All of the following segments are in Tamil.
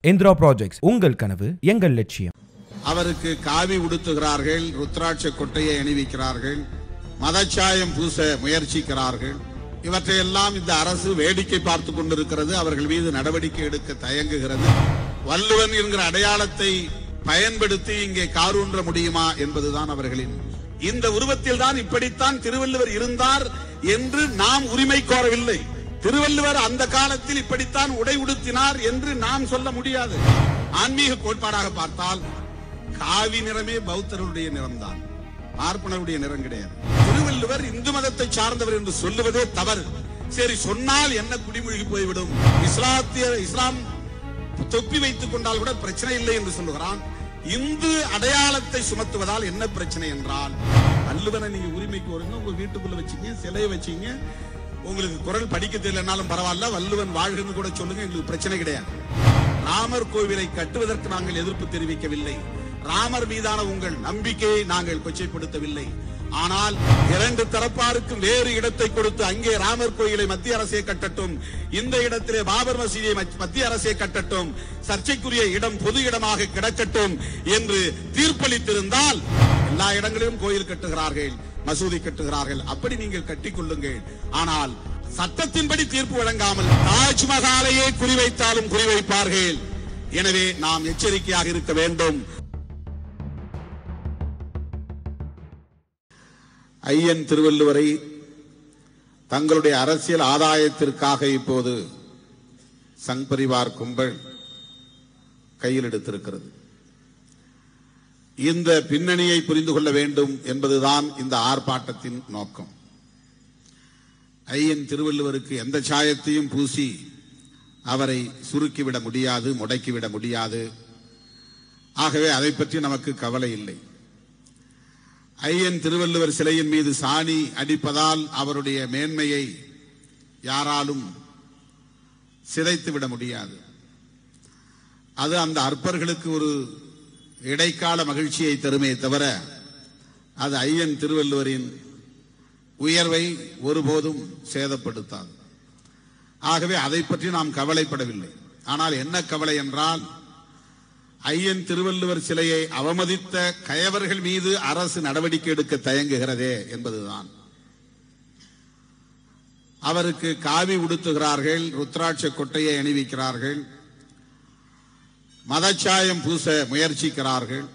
இந்திரா ப்ராஜெக்ட்ஸ் உங்கள் கனவு எங்கள் லட்சியம் அவருக்கு காவி உடுத்துகிறார்கள் ருத்ராட்ச கொட்டையை அணிவிக்கிறார்கள் மதச்சாயம் பூச முயற்சிக்கிறார்கள் இவற்றையெல்லாம் இந்த அரசு வேடிக்கை பார்த்து கொண்டிருக்கிறது அவர்கள் மீது நடவடிக்கை எடுக்க தயங்குகிறது வள்ளுவன் என்கிற அடையாளத்தை பயன்படுத்தி இங்கே காரூன்ற முடியுமா என்பதுதான் அவர்களின் இந்த உருவத்தில் தான் இப்படித்தான் திருவள்ளுவர் இருந்தார் என்று நாம் உரிமை கோரவில்லை திருவள்ளுவர் அந்த காலத்தில் இப்படித்தான் உடை உடுத்தினார் என்று நாம் சொல்ல முடியாது ஆன்மீக கோட்பாடாக பார்த்தால் காவி நிறமே பௌத்தருடைய நிறம்தான் பார்ப்பனருடைய நிறம் கிடையாது திருவள்ளுவர் இந்து மதத்தை சார்ந்தவர் என்று சொல்லுவதே தவறு சரி சொன்னால் என்ன குடிமொழி போய்விடும் இஸ்லாத்திய இஸ்லாம் தொப்பி வைத்துக் கொண்டால் கூட பிரச்சனை இல்லை என்று சொல்லுகிறான் இந்து அடையாளத்தை சுமத்துவதால் என்ன பிரச்சனை என்றால் வள்ளுவனை நீங்க உரிமைக்கு வருங்க உங்க வீட்டுக்குள்ள வச்சீங்க சிலையை வச்சீங்க உங்களுக்கு குரல் படிக்க தெரியலனாலும் பரவாயில்ல வள்ளுவன் வாழ்கன்னு கூட சொல்லுங்க எங்களுக்கு பிரச்சனை கிடையாது ராமர் கோவிலை கட்டுவதற்கு நாங்கள் எதிர்ப்பு தெரிவிக்கவில்லை ராமர் மீதான உங்கள் நம்பிக்கையை நாங்கள் கொச்சைப்படுத்தவில்லை ஆனால் இரண்டு தரப்பாருக்கும் வேறு இடத்தை கொடுத்து அங்கே ராமர் கோயிலை மத்திய அரசே கட்டட்டும் இந்த இடத்திலே பாபர் மசீதியை மத்- மத்திய அரசே கட்டட்டும் சர்ச்சைக்குரிய இடம் பொது இடமாக கிடக்கட்டும் என்று தீர்ப்பளித்திருந்தால் எல்லா இடங்களிலும் கோயில் கட்டுகிறார்கள் மசூதி கட்டுகிறார்கள் அப்படி நீங்கள் கட்டிக் கொள்ளுங்கள் ஆனால் சட்டத்தின்படி தீர்ப்பு வழங்காமல் தாஜ்மஹாலையே குறிவைத்தாலும் குறிவைப்பார்கள் எனவே நாம் எச்சரிக்கையாக இருக்க வேண்டும் ஐயன் திருவள்ளுவரை தங்களுடைய அரசியல் ஆதாயத்திற்காக இப்போது சங் பரிவார் கும்பல் கையில் எடுத்திருக்கிறது இந்த பின்னணியை புரிந்து கொள்ள வேண்டும் என்பதுதான் இந்த ஆர்ப்பாட்டத்தின் நோக்கம் ஐயன் திருவள்ளுவருக்கு எந்த சாயத்தையும் பூசி அவரை சுருக்கிவிட முடியாது முடக்கிவிட முடியாது ஆகவே அதை பற்றி நமக்கு கவலை இல்லை ஐயன் திருவள்ளுவர் சிலையின் மீது சாணி அடிப்பதால் அவருடைய மேன்மையை யாராலும் சிதைத்து விட முடியாது அது அந்த அற்பர்களுக்கு ஒரு இடைக்கால மகிழ்ச்சியை தருமே தவிர அது ஐயன் திருவள்ளுவரின் உயர்வை ஒருபோதும் சேதப்படுத்தாது ஆகவே அதை பற்றி நாம் கவலைப்படவில்லை ஆனால் என்ன கவலை என்றால் ஐயன் திருவள்ளுவர் சிலையை அவமதித்த கயவர்கள் மீது அரசு நடவடிக்கை எடுக்க தயங்குகிறதே என்பதுதான் அவருக்கு காவி உடுத்துகிறார்கள் ருத்ராட்ச கொட்டையை அணிவிக்கிறார்கள் மதச்சாயம் பூச முயற்சிக்கிறார்கள்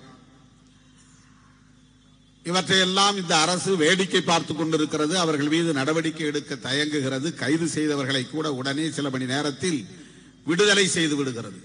இவற்றையெல்லாம் இந்த அரசு வேடிக்கை பார்த்து கொண்டிருக்கிறது அவர்கள் மீது நடவடிக்கை எடுக்க தயங்குகிறது கைது செய்தவர்களை கூட உடனே சில மணி நேரத்தில் விடுதலை செய்து விடுகிறது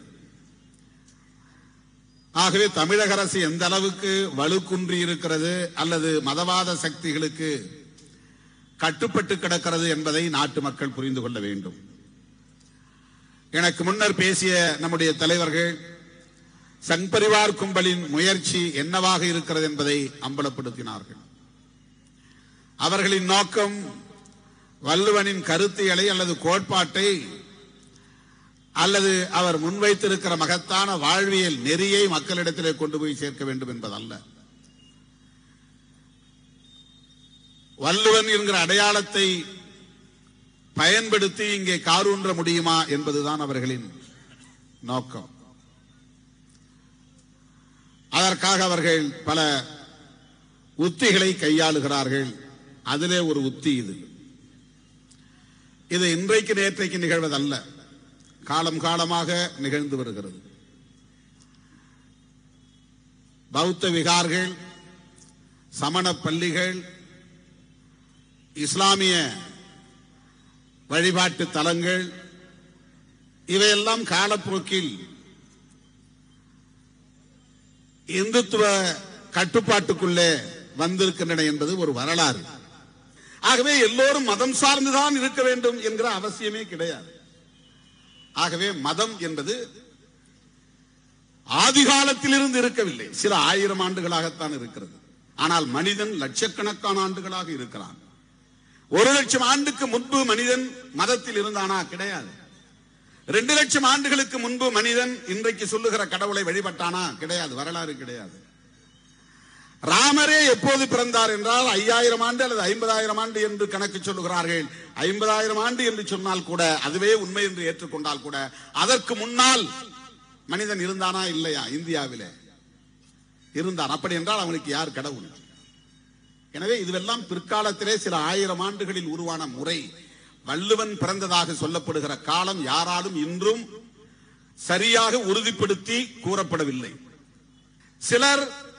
ஆகவே தமிழக அரசு எந்த அளவுக்கு வலுக்குன்றி இருக்கிறது அல்லது மதவாத சக்திகளுக்கு கட்டுப்பட்டு கிடக்கிறது என்பதை நாட்டு மக்கள் புரிந்து கொள்ள வேண்டும் எனக்கு முன்னர் பேசிய நம்முடைய தலைவர்கள் சங் பரிவார் கும்பலின் முயற்சி என்னவாக இருக்கிறது என்பதை அம்பலப்படுத்தினார்கள் அவர்களின் நோக்கம் வள்ளுவனின் கருத்தியலை அல்லது கோட்பாட்டை அல்லது அவர் முன்வைத்திருக்கிற மகத்தான வாழ்வியல் நெறியை மக்களிடத்திலே கொண்டு போய் சேர்க்க வேண்டும் என்பதல்ல வள்ளுவன் என்கிற அடையாளத்தை பயன்படுத்தி இங்கே காரூன்ற முடியுமா என்பதுதான் அவர்களின் நோக்கம் அதற்காக அவர்கள் பல உத்திகளை கையாளுகிறார்கள் அதிலே ஒரு உத்தி இது இது இன்றைக்கு நேற்றைக்கு நிகழ்வதல்ல காலம் காலமாக நிகழ்ந்து வருகிறது பௌத்த விகார்கள் சமண பள்ளிகள் இஸ்லாமிய வழிபாட்டு தலங்கள் இவையெல்லாம் காலப்போக்கில் இந்துத்துவ கட்டுப்பாட்டுக்குள்ளே வந்திருக்கின்றன என்பது ஒரு வரலாறு ஆகவே எல்லோரும் மதம் சார்ந்துதான் இருக்க வேண்டும் என்கிற அவசியமே கிடையாது ஆகவே மதம் என்பது ஆதி காலத்திலிருந்து இருக்கவில்லை சில ஆயிரம் ஆண்டுகளாகத்தான் இருக்கிறது ஆனால் மனிதன் லட்சக்கணக்கான ஆண்டுகளாக இருக்கிறான் ஒரு லட்சம் ஆண்டுக்கு முன்பு மனிதன் மதத்தில் இருந்தானா கிடையாது ரெண்டு லட்சம் ஆண்டுகளுக்கு முன்பு மனிதன் இன்றைக்கு சொல்லுகிற கடவுளை வழிபட்டானா கிடையாது வரலாறு கிடையாது ராமரே எப்போது பிறந்தார் என்றால் ஐயாயிரம் ஆண்டு அல்லது ஐம்பதாயிரம் ஆண்டு என்று கணக்கு சொல்லுகிறார்கள் ஐம்பதாயிரம் ஆண்டு என்று சொன்னால் கூட அதுவே உண்மை என்று ஏற்றுக்கொண்டால் கூட அதற்கு முன்னால் மனிதன் இருந்தானா இல்லையா இந்தியாவிலே இருந்தான் அப்படி என்றால் அவனுக்கு யார் கடவுள் எனவே இதுவெல்லாம் பிற்காலத்திலே சில ஆயிரம் ஆண்டுகளில் உருவான முறை வள்ளுவன் பிறந்ததாக சொல்லப்படுகிற காலம் யாராலும் இன்றும் சரியாக உறுதிப்படுத்தி கூறப்படவில்லை சிலர்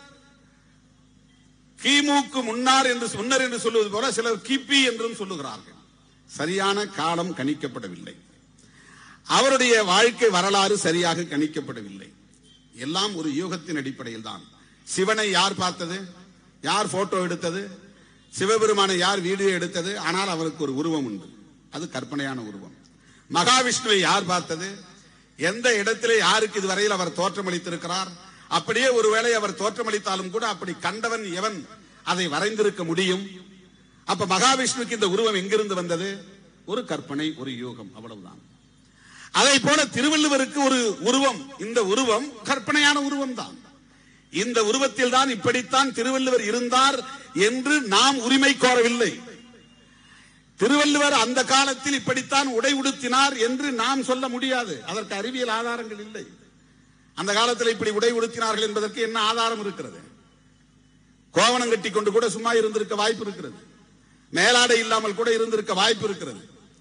கிமுக்கு முன்னார் என்று முன்னர் என்று சொல்லுவது போல சிலர் கிபி என்றும் சொல்லுகிறார்கள் சரியான காலம் கணிக்கப்படவில்லை அவருடைய வாழ்க்கை வரலாறு சரியாக கணிக்கப்படவில்லை எல்லாம் ஒரு யூகத்தின் அடிப்படையில் தான் சிவனை யார் பார்த்தது யார் போட்டோ எடுத்தது சிவபெருமானை யார் வீடியோ எடுத்தது ஆனால் அவருக்கு ஒரு உருவம் உண்டு அது கற்பனையான உருவம் மகாவிஷ்ணுவை யார் பார்த்தது எந்த இடத்திலே யாருக்கு இதுவரையில் அவர் தோற்றமளித்திருக்கிறார் அப்படியே ஒருவேளை அவர் தோற்றமளித்தாலும் கூட அப்படி கண்டவன் எவன் அதை வரைந்திருக்க முடியும் அப்ப மகாவிஷ்ணுக்கு இந்த உருவம் எங்கிருந்து வந்தது ஒரு கற்பனை ஒரு யோகம் அவ்வளவுதான் அதை போல திருவள்ளுவருக்கு ஒரு உருவம் இந்த உருவம் கற்பனையான உருவம் தான் இந்த உருவத்தில் தான் இப்படித்தான் திருவள்ளுவர் இருந்தார் என்று நாம் உரிமை கோரவில்லை திருவள்ளுவர் அந்த காலத்தில் இப்படித்தான் உடை உடுத்தினார் என்று நாம் சொல்ல முடியாது அதற்கு அறிவியல் ஆதாரங்கள் இல்லை அந்த காலத்தில் இப்படி உடை உடுத்தினார்கள் என்பதற்கு என்ன ஆதாரம் இருக்கிறது கோவணம் கட்டி கொண்டு கூட சும்மா இருந்திருக்க வாய்ப்பு இருக்கிறது மேலாடை இல்லாமல் கூட இருந்திருக்க வாய்ப்பு இருக்கிறது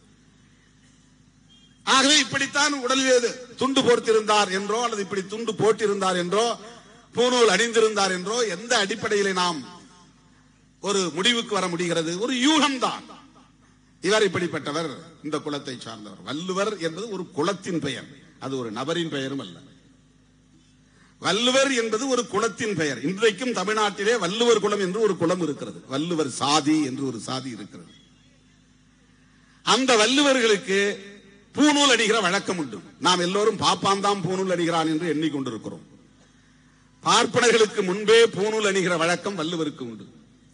ஆகவே இப்படித்தான் உடலில் துண்டு போர்த்திருந்தார் என்றோ அல்லது இப்படி துண்டு போட்டிருந்தார் என்றோ பூநூல் அணிந்திருந்தார் என்றோ எந்த அடிப்படையிலே நாம் ஒரு முடிவுக்கு வர முடிகிறது ஒரு யூகம்தான் இவர் இப்படிப்பட்டவர் இந்த குலத்தை சார்ந்தவர் வள்ளுவர் என்பது ஒரு குலத்தின் பெயர் அது ஒரு நபரின் பெயரும் அல்ல வள்ளுவர் என்பது ஒரு குலத்தின் பெயர் இன்றைக்கும் தமிழ்நாட்டிலே வள்ளுவர் குலம் என்று ஒரு குலம் இருக்கிறது வள்ளுவர் சாதி என்று ஒரு சாதி இருக்கிறது அந்த வள்ளுவர்களுக்கு பூநூல் அடிகிற வழக்கம் உண்டு நாம் எல்லோரும் பாப்பான் பூநூல் அடிகிறான் என்று எண்ணிக்கொண்டிருக்கிறோம் பார்ப்பனர்களுக்கு முன்பே பூநூல் அணிகிற வழக்கம் வள்ளுவருக்கு உண்டு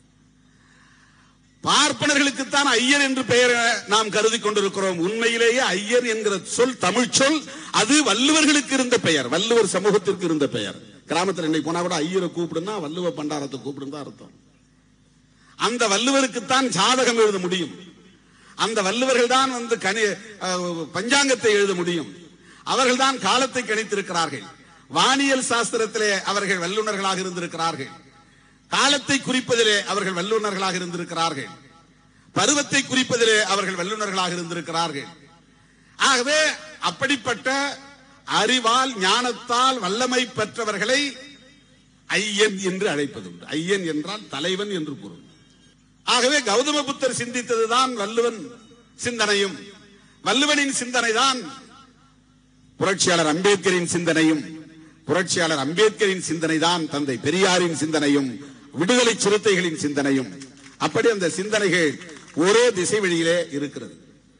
பார்ப்பனர்களுக்குத்தான் ஐயர் என்று பெயர் நாம் கருதி கொண்டிருக்கிறோம் உண்மையிலேயே ஐயர் என்கிற சொல் தமிழ் சொல் அது வள்ளுவர்களுக்கு இருந்த பெயர் வள்ளுவர் சமூகத்திற்கு இருந்த பெயர் கிராமத்தில் இன்னைக்கு போனா கூட ஐயரை கூப்பிடுனா வள்ளுவ பண்டாரத்தை கூப்பிடுன்னு தான் அர்த்தம் அந்த வள்ளுவருக்குத்தான் ஜாதகம் எழுத முடியும் அந்த வள்ளுவர்கள் தான் வந்து கணி அஹ், பஞ்சாங்கத்தை எழுத முடியும் அவர்கள் தான் காலத்தை கணித்திருக்கிறார்கள் வானியல் சாஸ்திரத்திலே அவர்கள் வல்லுநர்களாக இருந்திருக்கிறார்கள் காலத்தை குறிப்பதிலே அவர்கள் வல்லுநர்களாக இருந்திருக்கிறார்கள் பருவத்தை குறிப்பதிலே அவர்கள் வல்லுநர்களாக இருந்திருக்கிறார்கள் ஆகவே அப்படிப்பட்ட அறிவால் ஞானத்தால் வல்லமை பெற்றவர்களை ஐயன் என்று அழைப்பதுண்டு ஐயன் என்றால் தலைவன் என்று பொருள் ஆகவே கௌதம புத்தர் சிந்தித்ததுதான் வள்ளுவன் சிந்தனையும் வள்ளுவனின் சிந்தனை தான் புரட்சியாளர் அம்பேத்கரின் சிந்தனையும் புரட்சியாளர் அம்பேத்கரின் சிந்தனை தான் தந்தை பெரியாரின் சிந்தனையும் விடுதலை சிறுத்தைகளின் சிந்தனையும் அப்படி அந்த சிந்தனைகள் ஒரே திசை வழியிலே இருக்கிறது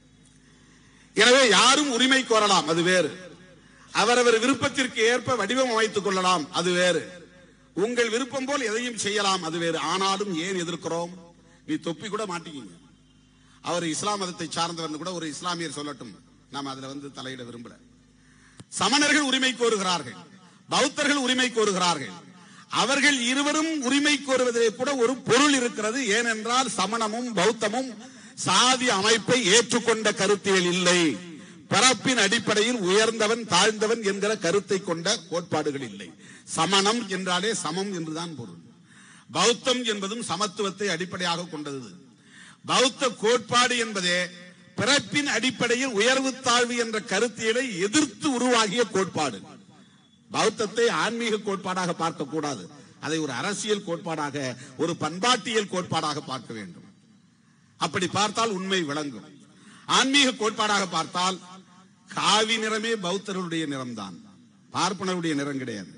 எனவே யாரும் உரிமை கோரலாம் அது வேறு அவரவர் விருப்பத்திற்கு ஏற்ப வடிவம் அமைத்துக் கொள்ளலாம் அது வேறு உங்கள் விருப்பம் போல் எதையும் செய்யலாம் அது வேறு ஆனாலும் ஏன் எதிர்க்கிறோம் நீ தொப்பி கூட மாட்டீங்க அவர் இஸ்லாம் மதத்தை சார்ந்தவர் கூட ஒரு இஸ்லாமியர் சொல்லட்டும் நாம் அதுல வந்து தலையிட விரும்பல சமணர்கள் உரிமை கோருகிறார்கள் பௌத்தர்கள் உரிமை கோருகிறார்கள் அவர்கள் இருவரும் உரிமை கோருவதிலே கூட ஒரு பொருள் இருக்கிறது ஏனென்றால் சமணமும் பௌத்தமும் சாதி அமைப்பை ஏற்றுக்கொண்ட கருத்தியல் இல்லை பரப்பின் அடிப்படையில் உயர்ந்தவன் தாழ்ந்தவன் என்கிற கருத்தை கொண்ட கோட்பாடுகள் இல்லை சமணம் என்றாலே சமம் என்றுதான் பொருள் பௌத்தம் என்பதும் சமத்துவத்தை அடிப்படையாக கொண்டது பௌத்த கோட்பாடு என்பதே பிறப்பின் அடிப்படையில் உயர்வு தாழ்வு என்ற கருத்தியலை எதிர்த்து உருவாகிய கோட்பாடு பௌத்தத்தை ஆன்மீக கோட்பாடாக பார்க்க கூடாது அதை ஒரு அரசியல் கோட்பாடாக ஒரு பண்பாட்டியல் கோட்பாடாக பார்க்க வேண்டும் அப்படி பார்த்தால் உண்மை விளங்கும் ஆன்மீக கோட்பாடாக பார்த்தால் காவி நிறமே பௌத்தர்களுடைய நிறம்தான் பார்ப்பனருடைய நிறம் கிடையாது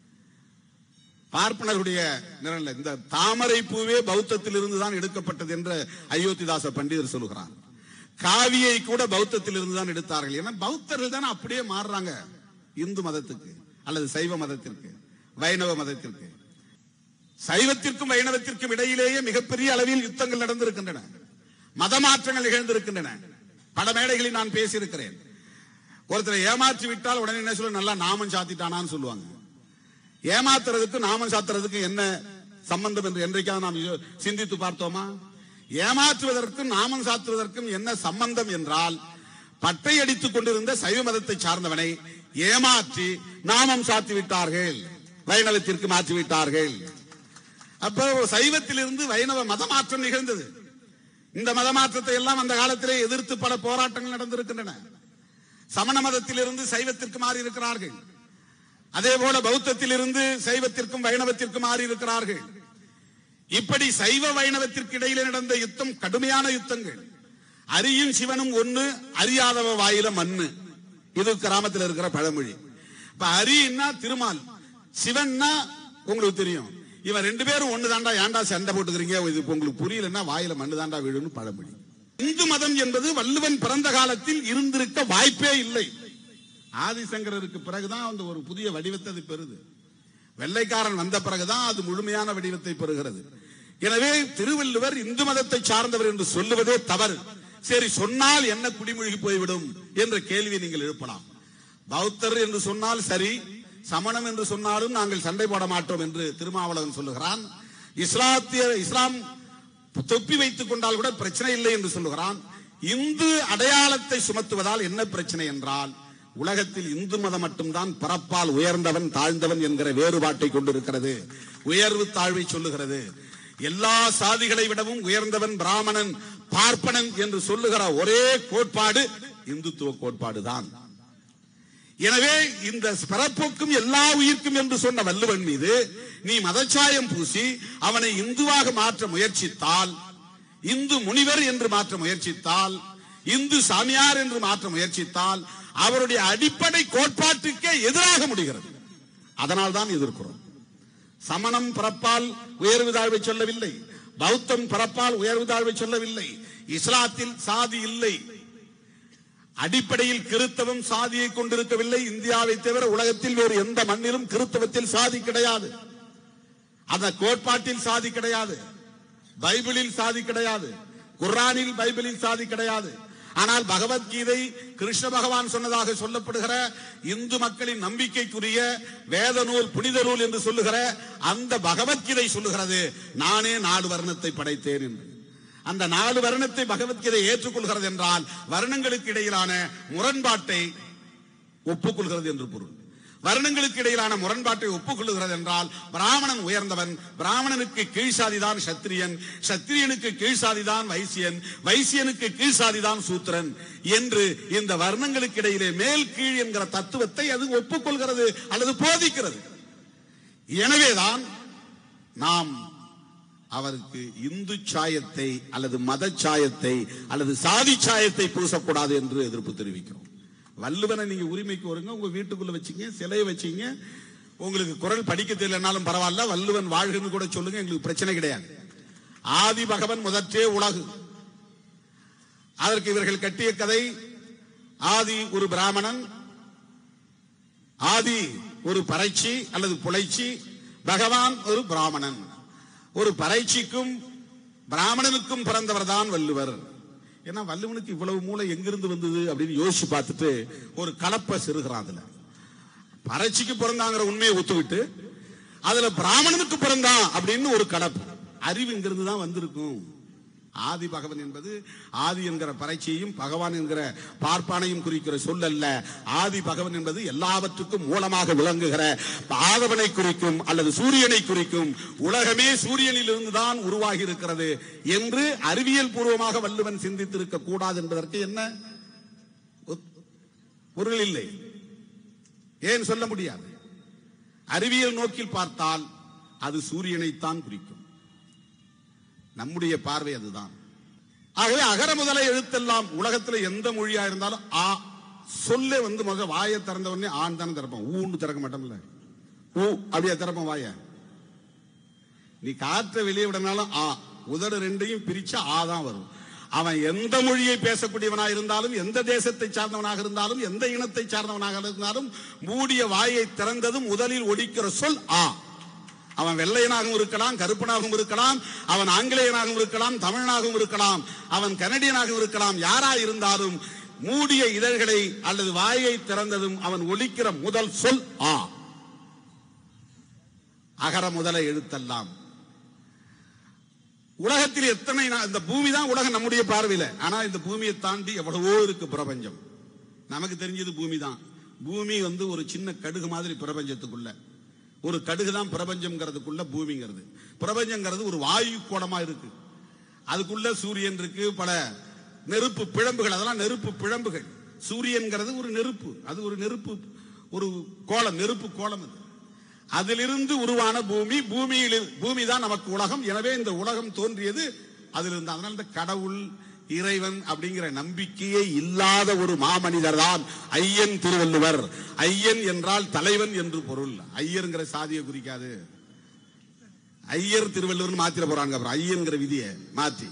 பார்ப்பனருடைய நிறம் இல்லை. இந்த தாமரை பூவே பௌத்தத்தில் இருந்து தான் எடுக்கப்பட்டது என்று அயோத்திதாச பண்டிதர் சொல்லுகிறார் காவியை கூட பௌத்தத்தில் இருந்து தான் எடுத்தார்கள் ஏன்னா பௌத்தர்கள் தானே அப்படியே மாறுறாங்க இந்து மதத்துக்கு அல்லது சைவ மதத்திற்கு வைணவ மதத்திற்கு சைவத்திற்கும் வைணவத்திற்கும் இடையிலேயே மிகப்பெரிய அளவில் யுத்தங்கள் நடந்திருக்கின்றன மதமாற்றங்கள் நிகழ்ந்திருக்கின்றன பல மேடைகளில் நான் பேசியிருக்கிறேன் ஒருத்தரை ஏமாற்றி விட்டால் உடனே என்ன சொல்ல நல்லா நாமம் சாத்திட்டானான்னு சொல்லுவாங்க ஏமாத்துறதுக்கும் நாமம் சாத்துறதுக்கும் என்ன சம்பந்தம் என்று என்றைக்காவது நாம் யோ- சிந்தித்து பார்த்தோமா ஏமாற்றுவதற்கும் நாமம் சாத்துவதற்கும் என்ன சம்பந்தம் என்றால் பட்டை அடித்துக் கொண்டிருந்த சைவ மதத்தை சார்ந்தவனை ஏமாற்றி நாமம் சாத்தி விட்டார்கள் வைணவத்திற்கு மாற்றி விட்டார்கள் அப்ப ஒரு சைவத்திலிருந்து வைணவ மதமாற்றம் நிகழ்ந்தது இந்த மதமாற்றத்தை எல்லாம் அந்த காலத்திலே எதிர்த்து பல போராட்டங்கள் நடந்திருக்கின்றன சமண மதத்திலிருந்து சைவத்திற்கு மாறி இருக்கிறார்கள் அதே போல பௌத்தத்திலிருந்து சைவத்திற்கும் வைணவத்திற்கும் மாறி இருக்கிறார்கள் இப்படி சைவ வைணவத்திற்கு இடையிலே நடந்த யுத்தம் கடுமையான யுத்தங்கள் அரியும் சிவனும் ஒண்ணு அறியாதவ வாயில மண்ணு இது கிராமத்தில் இருக்கிற பழமொழி இப்ப அரின்னா திருமால் சிவன்னா உங்களுக்கு தெரியும் இவன் ரெண்டு பேரும் ஒண்ணு தாண்டா ஏன்டா சண்டை போட்டுக்கிறீங்க இது இப்ப உங்களுக்கு புரியலன்னா வாயில மண்ணு தாண்டா விழுன்னு பழமொழி இந்து மதம் என்பது வள்ளுவன் பிறந்த காலத்தில் இருந்திருக்க வாய்ப்பே இல்லை ஆதிசங்கரருக்கு பிறகுதான் அந்த ஒரு புதிய வடிவத்தை அது பெறுது வெள்ளைக்காரன் வந்த பிறகுதான் அது முழுமையான வடிவத்தை பெறுகிறது எனவே திருவள்ளுவர் இந்து மதத்தை சார்ந்தவர் என்று சொல்லுவதே தவறு சரி சொன்னால் என்ன குடிமொழி போய்விடும் என்ற கேள்வி நீங்கள் எழுப்பலாம் பௌத்தர் என்று சொன்னால் சரி சமணம் என்று சொன்னாலும் நாங்கள் சண்டை போட மாட்டோம் என்று திருமாவளவன் சொல்லுகிறான் இஸ்லாத்திய இஸ்லாம் தொப்பி வைத்துக் கொண்டால் கூட பிரச்சனை இல்லை என்று சொல்லுகிறான் இந்து அடையாளத்தை சுமத்துவதால் என்ன பிரச்சனை என்றால் உலகத்தில் இந்து மதம் மட்டும்தான் பிறப்பால் உயர்ந்தவன் தாழ்ந்தவன் என்கிற வேறுபாட்டை கொண்டிருக்கிறது உயர்வு தாழ்வை சொல்லுகிறது எல்லா சாதிகளை விடவும் உயர்ந்தவன் பிராமணன் பார்ப்பனன் என்று சொல்லுகிற ஒரே கோட்பாடு இந்துத்துவ கோட்பாடுதான் எனவே இந்த பிறப்புக்கும் எல்லா உயிர்க்கும் என்று சொன்ன வள்ளுவன் மீது நீ மதச்சாயம் பூசி அவனை இந்துவாக மாற்ற முயற்சித்தால் இந்து முனிவர் என்று மாற்ற முயற்சித்தால் இந்து சாமியார் என்று மாற்ற முயற்சித்தால் அவருடைய அடிப்படை கோட்பாட்டுக்கே எதிராக முடிகிறது அதனால் தான் எதிர்க்கிறோம் சமணம் பிறப்பால் உயர்வு தாழ்வை சொல்லவில்லை பௌத்தம் பிறப்பால் உயர்வு தாழ்வை சொல்லவில்லை இஸ்லாத்தில் சாதி இல்லை அடிப்படையில் கிறித்தவம் சாதியை கொண்டிருக்கவில்லை இந்தியாவை தவிர உலகத்தில் வேறு எந்த மண்ணிலும் கிறித்தவத்தில் சாதி கிடையாது அந்த கோட்பாட்டில் சாதி கிடையாது பைபிளில் சாதி கிடையாது குர்ஆனில் பைபிளில் சாதி கிடையாது ஆனால் பகவத்கீதை கிருஷ்ண பகவான் சொன்னதாக சொல்லப்படுகிற இந்து மக்களின் நம்பிக்கைக்குரிய வேத நூல் புனித நூல் என்று சொல்லுகிற அந்த பகவத்கீதை சொல்லுகிறது நானே நாலு வர்ணத்தை படைத்தேன் என்று அந்த நாலு வருணத்தை பகவத்கீதை ஏற்றுக்கொள்கிறது என்றால் வருணங்களுக்கு இடையிலான முரண்பாட்டை ஒப்புக்கொள்கிறது என்று பொருள் வருணங்களுக்கு இடையிலான முரண்பாட்டை ஒப்புக்கொள்ளுகிறது என்றால் பிராமணன் உயர்ந்தவன் பிராமணனுக்கு கீழ்சாதிதான் சத்திரியன் சத்திரியனுக்கு கீழ்சாதிதான் வைசியன் வைசியனுக்கு கீழ்சாதிதான் சூத்திரன் என்று இந்த வர்ணங்களுக்கு இடையிலே மேல் கீழ் என்கிற தத்துவத்தை அது ஒப்புக்கொள்கிறது அல்லது போதிக்கிறது எனவேதான் நாம் அவருக்கு இந்து சாயத்தை அல்லது மத சாயத்தை அல்லது சாதி சாயத்தை பூசக்கூடாது என்று எதிர்ப்பு தெரிவிக்கிறோம் வள்ளுவனை நீங்க உரிமைக்கு வருங்க உங்க வீட்டுக்குள்ள வச்சீங்க சிலையை வச்சீங்க உங்களுக்கு குரல் படிக்க தெரியலனாலும் பரவாயில்ல வள்ளுவன் வாழ்கன்னு கூட சொல்லுங்க எங்களுக்கு பிரச்சனை கிடையாது ஆதி பகவன் முதற்றே உலகு அதற்கு இவர்கள் கட்டிய கதை ஆதி ஒரு பிராமணன் ஆதி ஒரு பறைச்சி அல்லது புலைச்சி பகவான் ஒரு பிராமணன் ஒரு பறைச்சிக்கும் பிராமணனுக்கும் பிறந்தவர் தான் வள்ளுவர் ஏன்னா வள்ளுவனுக்கு இவ்வளவு மூளை எங்கிருந்து வந்தது அப்படின்னு யோசிச்சு பார்த்துட்டு ஒரு கலப்பை சிறுகிறான் அதுல பறைச்சிக்கு பிறந்தாங்கிற உண்மையை ஒத்துக்கிட்டு அதுல பிராமணனுக்கு பிறந்தான் அப்படின்னு ஒரு கலப்பு அறிவு இங்கிருந்து தான் வந்திருக்கும் ஆதி பகவன் என்பது ஆதி என்கிற பறைச்சியையும் பகவான் என்கிற பார்ப்பானையும் குறிக்கிற சொல் அல்ல ஆதி பகவன் என்பது எல்லாவற்றுக்கும் மூலமாக விளங்குகிற ஆதவனை குறிக்கும் அல்லது சூரியனை குறிக்கும் உலகமே சூரியனில் இருந்துதான் உருவாகி இருக்கிறது என்று அறிவியல் பூர்வமாக வள்ளுவன் சிந்தித்திருக்க கூடாது என்பதற்கு என்ன ஒத்- பொருள் இல்லை ஏன் சொல்ல முடியாது அறிவியல் நோக்கில் பார்த்தால் அது சூரியனைத்தான் குறிக்கும் நம்முடைய பார்வை அதுதான் ஆகவே அகர முதல எழுத்தெல்லாம் உலகத்துல எந்த மொழியா இருந்தாலும் ஆ சொல்லே வந்து முத வாயை திறந்த உடனே ஆண் தானே திறப்போம் ஊன்னு திறக்க மாட்டோம்ல ஊ அப்படியே திறப்போம் வாய நீ காற்றை வெளியே விடனாலும் ஆ உதடு ரெண்டையும் பிரிச்சா ஆ தான் வரும் அவன் எந்த மொழியை பேசக்கூடியவனா இருந்தாலும் எந்த தேசத்தை சார்ந்தவனாக இருந்தாலும் எந்த இனத்தை சார்ந்தவனாக இருந்தாலும் மூடிய வாயை திறந்ததும் முதலில் ஒடிக்கிற சொல் ஆ அவன் வெள்ளையனாகவும் இருக்கலாம் கருப்பனாகவும் இருக்கலாம் அவன் ஆங்கிலேயனாகவும் இருக்கலாம் தமிழனாகவும் இருக்கலாம் அவன் கனடியனாகவும் இருக்கலாம் யாரா இருந்தாலும் மூடிய இதழ்களை அல்லது வாயை திறந்ததும் அவன் ஒலிக்கிற முதல் சொல் ஆ அகர முதல எழுத்தெல்லாம் உலகத்தில் எத்தனை நா- இந்த பூமி தான் உலகம் நம்முடைய பார்வையில ஆனா இந்த பூமியை தாண்டி எவ்வளவோ இருக்கு பிரபஞ்சம் நமக்கு தெரிஞ்சது பூமி தான் பூமி வந்து ஒரு சின்ன கடுகு மாதிரி பிரபஞ்சத்துக்குள்ள ஒரு கடுகு தான் பிரபஞ்சம்ங்கிறதுக்குள்ள பூமிங்கிறது பிரபஞ்சங்கிறது ஒரு வாயு கோடமா இருக்கு அதுக்குள்ள சூரியன் இருக்கு பல நெருப்பு பிழம்புகள் அதெல்லாம் நெருப்பு பிழம்புகள் சூரியன்கிறது ஒரு நெருப்பு அது ஒரு நெருப்பு ஒரு கோலம் நெருப்பு கோலம் அது அதிலிருந்து உருவான பூமி பூமியில் பூமி தான் நமக்கு உலகம் எனவே இந்த உலகம் தோன்றியது அதிலிருந்து அதனால இந்த கடவுள் இறைவன் அப்படிங்கிற நம்பிக்கையே இல்லாத ஒரு மாமனிதர் தான் ஐயன் திருவள்ளுவர் ஐயன் என்றால் தலைவன் என்று பொருள் ஐயருங்கிற சாதியை குறிக்காது ஐயர் திருவள்ளுவர் மாத்திர போறாங்க அப்புறம் ஐயன்கிற விதியை மாத்தி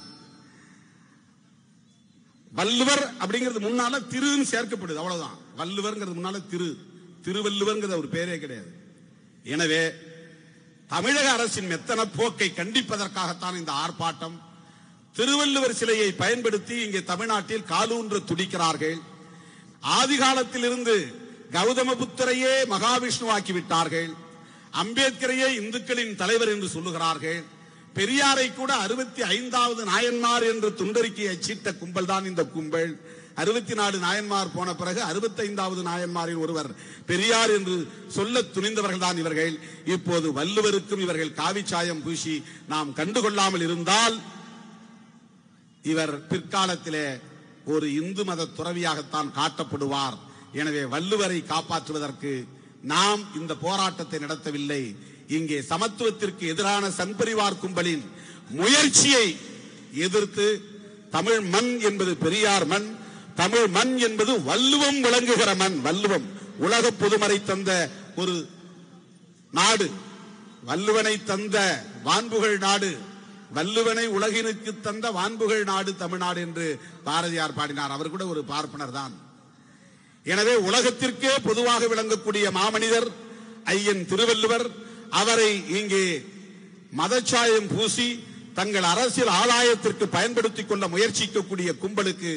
வள்ளுவர் அப்படிங்கிறது முன்னால திருன்னு சேர்க்கப்படுது அவ்வளவுதான் வள்ளுவர்ங்கிறது முன்னால திரு திருவள்ளுவர்ங்கிறது ஒரு பேரே கிடையாது எனவே தமிழக அரசின் மெத்தன போக்கை கண்டிப்பதற்காகத்தான் இந்த ஆர்ப்பாட்டம் திருவள்ளுவர் சிலையை பயன்படுத்தி இங்கே தமிழ்நாட்டில் காலூன்ற துடிக்கிறார்கள் ஆதி காலத்திலிருந்து கௌதம புத்தரையே மகாவிஷ்ணுவாக்கி விட்டார்கள் அம்பேத்கரையே இந்துக்களின் தலைவர் என்று சொல்லுகிறார்கள் பெரியாரை கூட அறுபத்தி ஐந்தாவது நாயன்மார் என்று துண்டறிக்கையை சீட்ட கும்பல் தான் இந்த கும்பல் அறுபத்தி நாலு நாயன்மார் போன பிறகு அறுபத்தைந்தாவது நாயன்மாரில் ஒருவர் பெரியார் என்று சொல்ல துணிந்தவர்கள் தான் இவர்கள் இப்போது வள்ளுவருக்கும் இவர்கள் காவிச்சாயம் பூசி நாம் கண்டுகொள்ளாமல் இருந்தால் இவர் பிற்காலத்திலே ஒரு இந்து மத துறவியாகத்தான் காட்டப்படுவார் எனவே வள்ளுவரை காப்பாற்றுவதற்கு நாம் இந்த போராட்டத்தை நடத்தவில்லை இங்கே சமத்துவத்திற்கு எதிரான சன்பரிவார் கும்பலின் முயற்சியை எதிர்த்து தமிழ் மண் என்பது பெரியார் மண் தமிழ் மண் என்பது வள்ளுவம் விளங்குகிற மண் வள்ளுவம் உலக பொதுமறை தந்த ஒரு நாடு வள்ளுவனை தந்த வான்புகள் நாடு வள்ளுவனை உலகினுக்கு தந்த வான்புகள் நாடு தமிழ்நாடு என்று பாரதியார் பாடினார் அவர் கூட ஒரு பார்ப்பனர் தான் எனவே உலகத்திற்கே பொதுவாக விளங்கக்கூடிய மாமனிதர் ஐயன் திருவள்ளுவர் அவரை இங்கே மதச்சாயம் பூசி தங்கள் அரசியல் ஆதாயத்திற்கு பயன்படுத்திக் கொள்ள முயற்சிக்கக்கூடிய கும்பலுக்கு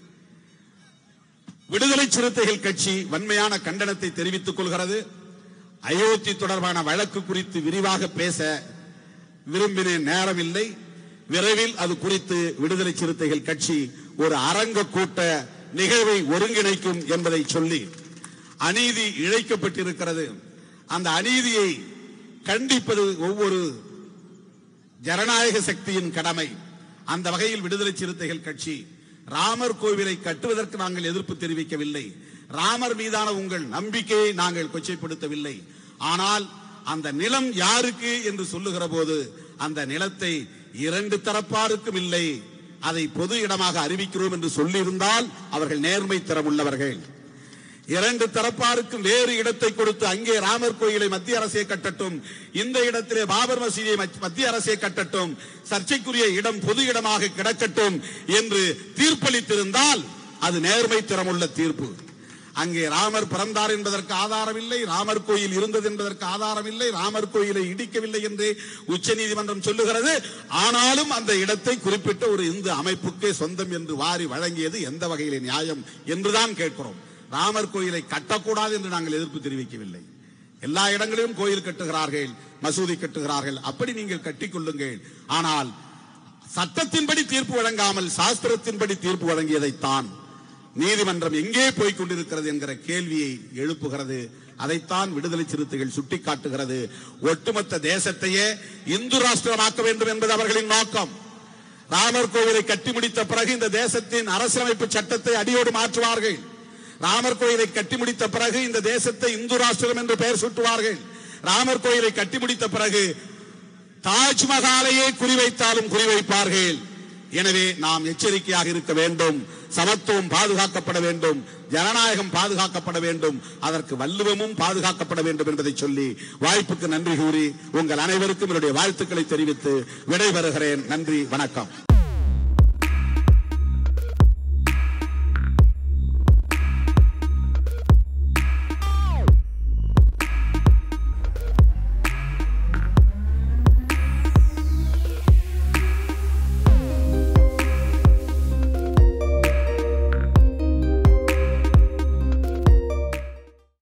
விடுதலை சிறுத்தைகள் கட்சி வன்மையான கண்டனத்தை தெரிவித்துக் கொள்கிறது அயோத்தி தொடர்பான வழக்கு குறித்து விரிவாக பேச விரும்பினேன் நேரமில்லை விரைவில் அது குறித்து விடுதலை சிறுத்தைகள் கட்சி ஒரு அரங்க கூட்ட நிகழ்வை ஒருங்கிணைக்கும் என்பதை சொல்லி அநீதி இழைக்கப்பட்டிருக்கிறது அந்த அநீதியை கண்டிப்பது ஒவ்வொரு ஜனநாயக சக்தியின் கடமை அந்த வகையில் விடுதலை சிறுத்தைகள் கட்சி ராமர் கோவிலை கட்டுவதற்கு நாங்கள் எதிர்ப்பு தெரிவிக்கவில்லை ராமர் மீதான உங்கள் நம்பிக்கையை நாங்கள் கொச்சைப்படுத்தவில்லை ஆனால் அந்த நிலம் யாருக்கு என்று சொல்லுகிற போது அந்த நிலத்தை இரண்டு தரப்பாருக்கும் இல்லை அதை பொது இடமாக அறிவிக்கிறோம் என்று சொல்லியிருந்தால் அவர்கள் நேர்மை தரம் உள்ளவர்கள் இரண்டு தரப்பாருக்கும் வேறு இடத்தை கொடுத்து அங்கே ராமர் கோயிலை மத்திய அரசே கட்டட்டும் இந்த இடத்திலே பாபர் மசீதியை மத்- மத்திய அரசே கட்டட்டும் சர்ச்சைக்குரிய இடம் பொது இடமாக கிடக்கட்டும் என்று தீர்ப்பளித்திருந்தால் அது நேர்மை திறமுள்ள தீர்ப்பு அங்கே ராமர் பிறந்தார் என்பதற்கு ஆதாரம் இல்லை ராமர் கோயில் இருந்தது என்பதற்கு ஆதாரம் இல்லை ராமர் கோயிலை இடிக்கவில்லை என்று உச்சநீதிமன்றம் சொல்லுகிறது ஆனாலும் அந்த இடத்தை குறிப்பிட்ட ஒரு இந்து அமைப்புக்கே சொந்தம் என்று வாரி வழங்கியது எந்த வகையிலே நியாயம் என்றுதான் கேட்கிறோம் ராமர் கோயிலை கட்டக்கூடாது என்று நாங்கள் எதிர்ப்பு தெரிவிக்கவில்லை எல்லா இடங்களிலும் கோயில் கட்டுகிறார்கள் மசூதி கட்டுகிறார்கள் அப்படி நீங்கள் கட்டிக் கொள்ளுங்கள் ஆனால் சட்டத்தின்படி தீர்ப்பு வழங்காமல் சாஸ்திரத்தின்படி தீர்ப்பு வழங்கியதைத்தான் நீதிமன்றம் எங்கே போய் கொண்டிருக்கிறது என்கிற கேள்வியை எழுப்புகிறது அதைத்தான் விடுதலை சிறுத்தைகள் சுட்டிக்காட்டுகிறது ஒட்டுமொத்த தேசத்தையே இந்து ராஷ்டிரமாக்க வேண்டும் என்பது அவர்களின் நோக்கம் ராமர் கோவிலை கட்டி முடித்த பிறகு இந்த தேசத்தின் அரசியலமைப்பு சட்டத்தை அடியோடு மாற்றுவார்கள் ராமர் கோயிலை கட்டி முடித்த பிறகு இந்த தேசத்தை இந்து ராஷ்டிரம் என்று பெயர் சூட்டுவார்கள் ராமர் கோயிலை கட்டி முடித்த பிறகு தாஜ்மஹாலையே குறிவைத்தாலும் குறிவைப்பார்கள் எனவே நாம் எச்சரிக்கையாக இருக்க வேண்டும் சமத்துவம் பாதுகாக்கப்பட வேண்டும் ஜனநாயகம் பாதுகாக்கப்பட வேண்டும் அதற்கு வள்ளுவமும் பாதுகாக்கப்பட வேண்டும் என்பதை சொல்லி வாய்ப்புக்கு நன்றி கூறி உங்கள் அனைவருக்கும் என்னுடைய வாழ்த்துக்களை தெரிவித்து விடைபெறுகிறேன் நன்றி வணக்கம்